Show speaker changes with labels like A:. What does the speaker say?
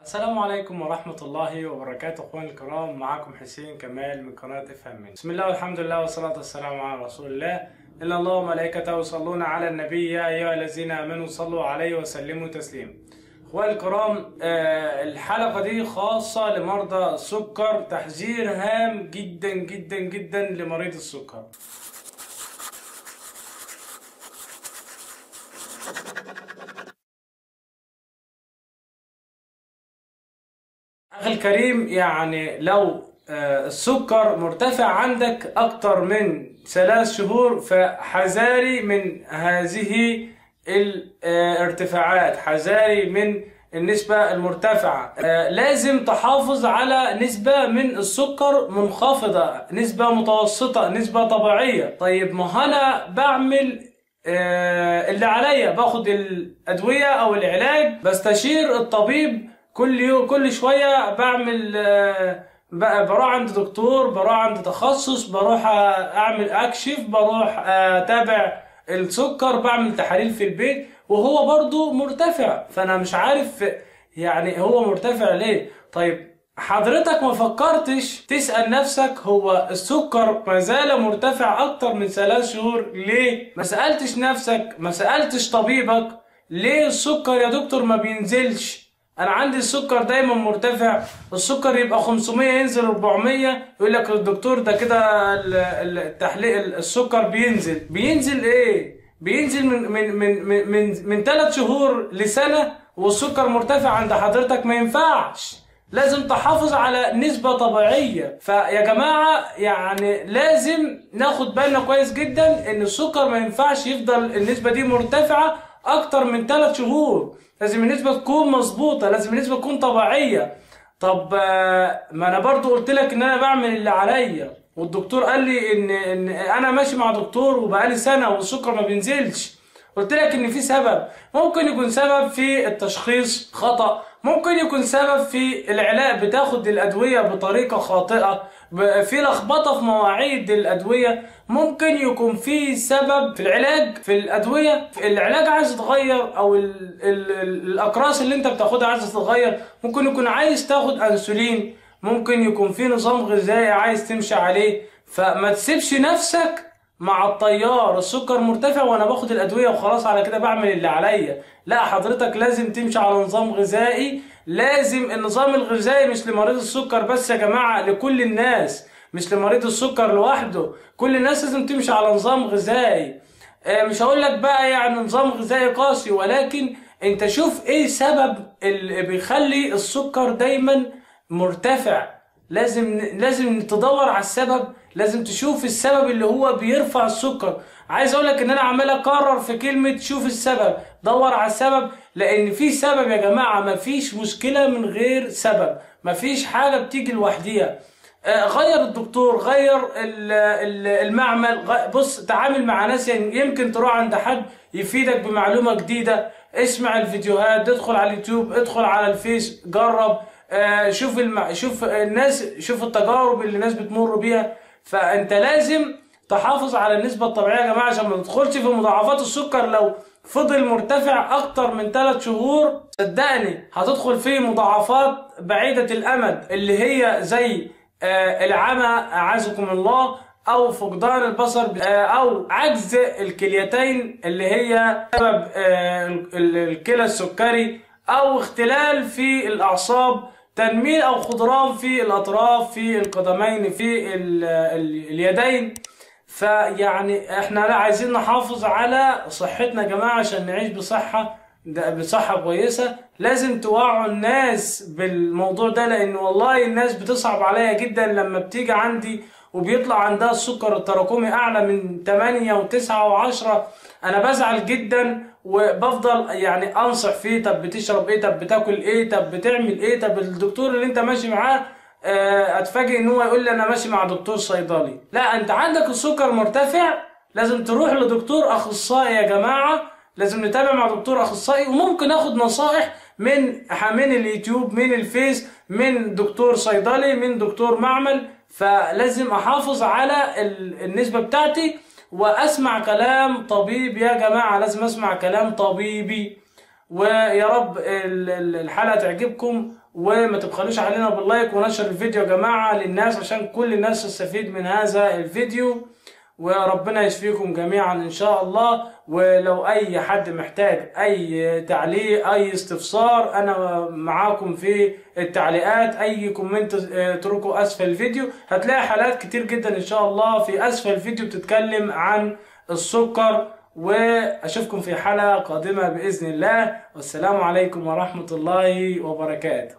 A: السلام عليكم ورحمة الله وبركاته اخواني الكرام معكم حسين كمال من قناة افهم مني بسم الله والحمد لله والصلاة والسلام على رسول الله إن الله وملائكته يصلون على النبي يا أيها الذين آمنوا صلوا عليه وسلموا تسليما اخواني الكرام آه، الحلقة دي خاصة لمرضى السكر تحذير هام جدا جدا جدا لمريض السكر أخي الكريم يعني لو آه، السكر مرتفع عندك أكتر من ثلاث شهور فحذاري من هذه الارتفاعات حذاري من النسبة المرتفعة آه، لازم تحافظ على نسبة من السكر منخفضة نسبة متوسطة نسبة طبيعية طيب ما أنا بعمل آه، اللي عليا باخد الأدوية أو العلاج بستشير الطبيب كل يوم كل شويه بعمل آه، ب- بروح عند دكتور بروح عند تخصص بروح آه، اعمل اكشف بروح آه، اتابع السكر بعمل تحاليل في البيت وهو برضو مرتفع فانا مش عارف يعني هو مرتفع ليه طيب حضرتك ما فكرتش تسأل نفسك هو السكر ما زال مرتفع اكتر من ثلاث شهور ليه ما سألتش نفسك ما سألتش طبيبك ليه السكر يا دكتور ما بينزلش انا عندي السكر دايما مرتفع السكر يبقى 500 ينزل 400 يقول لك الدكتور ده كده ال- ال- التحليل السكر بينزل بينزل ايه بينزل من من من من من, من 3 شهور لسنه والسكر مرتفع عند حضرتك ما ينفعش لازم تحافظ على نسبة طبيعية فيا جماعة يعني لازم ناخد بالنا كويس جدا ان السكر ما ينفعش يفضل النسبة دي مرتفعة اكتر من 3 شهور لازم النسبة تكون مظبوطة لازم النسبة تكون طبيعية طب آه، ما انا برضو قلت لك ان انا بعمل اللي عليا والدكتور قال لي ان ان انا ماشي مع دكتور وبقالي سنة والسكر ما بينزلش قلت لك ان في سبب ممكن يكون سبب في التشخيص خطأ ممكن يكون سبب في العلاج بتاخد الادوية بطريقة خاطئة ب- في لخبطة في مواعيد الادوية ممكن يكون في سبب في العلاج في الادوية العلاج عايز يتغير او ال ال ال الاقراص اللي انت بتاخدها عايز تتغير ممكن يكون عايز تاخد انسولين ممكن يكون في نظام غذائي عايز تمشي عليه فما تسيبش نفسك مع الطيار السكر مرتفع وانا باخد الادويه وخلاص على كده بعمل اللي عليا لا حضرتك لازم تمشي على نظام غذائي لازم النظام الغذائي مش لمريض السكر بس يا جماعه لكل الناس مش لمريض السكر لوحده كل الناس لازم تمشي على نظام غذائي آه، مش هقول لك بقى يعني نظام غذائي قاسي ولكن انت شوف ايه سبب اللي بيخلي السكر دايما مرتفع لازم لازم تدور على السبب لازم تشوف السبب اللي هو بيرفع السكر عايز اقول لك ان انا عمال اكرر في كلمه شوف السبب دور على السبب لان في سبب يا جماعه مفيش مشكله من غير سبب مفيش حاجه بتيجي لوحديها آه، غير الدكتور غير ال- ال- المعمل غ- بص تعامل مع ناس يعني يمكن تروح عند حد يفيدك بمعلومة جديدة اسمع الفيديوهات ادخل على اليوتيوب ادخل على الفيس جرب آه، شوف الم... شوف الناس شوف التجارب اللي الناس بتمر بيها فانت لازم تحافظ على النسبة الطبيعية يا جماعة عشان ما تدخلش في مضاعفات السكر لو فضل مرتفع اكتر من 3 شهور صدقني هتدخل في مضاعفات بعيدة الامد اللي هي زي آه، العمى اعاذكم الله او فقدان البصر آه، او عجز الكليتين اللي هي سبب آه، ال- ال- الكلى السكري او اختلال في الاعصاب تنميل او خضران في الاطراف في القدمين في ال- ال- اليدين فيعني احنا لا عايزين نحافظ على صحتنا يا جماعه عشان نعيش بصحه ده بصحه كويسه لازم توعوا الناس بالموضوع ده لان والله الناس بتصعب عليا جدا لما بتيجي عندي وبيطلع عندها السكر التراكمي اعلى من 8 و9 و10 انا بزعل جدا وبفضل يعني انصح فيه طب بتشرب ايه طب بتاكل ايه طب بتعمل ايه طب الدكتور اللي انت ماشي معاه آه، اتفاجئ ان هو يقول لي انا ماشي مع دكتور صيدلي لا انت عندك السكر مرتفع لازم تروح لدكتور اخصائي يا جماعه لازم نتابع مع دكتور اخصائي وممكن اخد نصائح من من اليوتيوب من الفيس من دكتور صيدلي من دكتور معمل فلازم احافظ على ال- النسبه بتاعتي واسمع كلام طبيب يا جماعه لازم اسمع كلام طبيبي ويا رب ال- ال- الحلقه تعجبكم وما تبخلوش علينا باللايك ونشر الفيديو يا جماعة للناس عشان كل الناس تستفيد من هذا الفيديو وربنا يشفيكم جميعا ان شاء الله ولو اي حد محتاج اي تعليق اي استفسار انا معاكم في التعليقات اي كومنت اتركوا اسفل الفيديو هتلاقي حالات كتير جدا ان شاء الله في اسفل الفيديو بتتكلم عن السكر واشوفكم في حلقة قادمة باذن الله والسلام عليكم ورحمة الله وبركاته